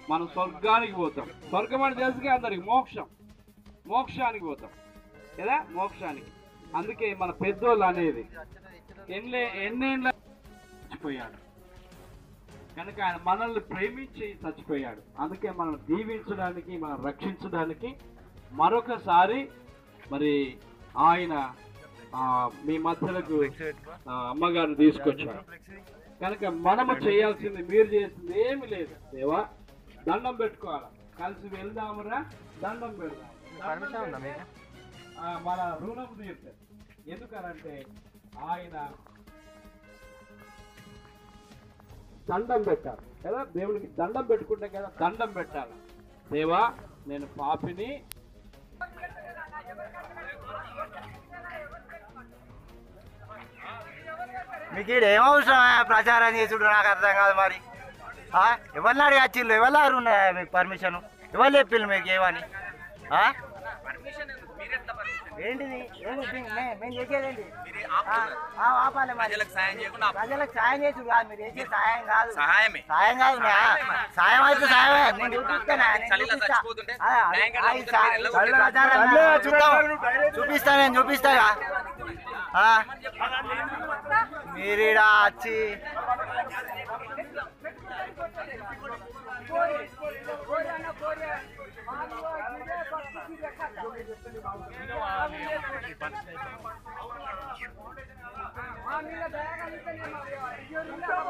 మనం స్వర్గానికి పోతాం స్వర్గం అంటే తెలుసుగా అందరికి మోక్షం మోక్షానికి పోతాం కదా మోక్షానికి అందుకే మన పెద్దోళ్ళు అనేది ఎన్ని ఎన్నేళ్ళ చచ్చిపోయాడు కనుక ఆయన మనల్ని ప్రేమించి చచ్చిపోయాడు అందుకే మనం దీవించడానికి మనం రక్షించడానికి మరొకసారి మరి ఆయన ఆ, మీ మధ్యలకు ఆ, అమ్మగారిని తీసుకొచ్చాడు కనుక మనము చేయాల్సింది మీరు చేసింది ఏమి లేదు దేవా దండం పెట్టుకోవాలి కలిసి వెళ్దామురా దండం పెడదాం పర్మిషన్ ఉందా మీకు ఆ, మన రుణం తీర్చారు ఎందుకనంటే ఆయన దండం పెట్టాలి కదా దేవునికి దండం పెట్టుకుంటే కదా దండం పెట్టాలి దేవా నేను పాపిని మీకు ఈడ ఏం అవసరం ప్రచారం చేసుడు నాకు అర్థం కాదు మరి ఆ? ఎవరిని అడిగి వచ్చిళ్ళు ఎవరు ఉన్నాయా మీకు పర్మిషన్ ఎవరు చెప్పిండు మీకు ఏమని ఆ? ఏంటిది ఏంటి మే- మేము చేసేదేంటి ఆ, ఆ, ఆపాలి మరి ప్రజలకు సాయం చేయకుండా ఆపు. ప్రజలకు సాయం చేసుడు కాదు మీరు చేసే సాయం కాదు సహాయమే సాయం కాదు మే. సాయం అయితే సాయమే నేను చూపిస్తానా నేను చలిలో చూపిస్తా. చచ్చిపోతుంటే ఆ, ఆ, బ్యాంక్ ఆ, ఈ అకౌంట్ సా- మీరు చలి ఎలా ప్రచారం చూద్దాం. చూపిస్తా నేను చూపిస్తాగా ఆ. మీరీడా వచ్చి మా మీద దయ కలిగితేనే మరి అయ్యో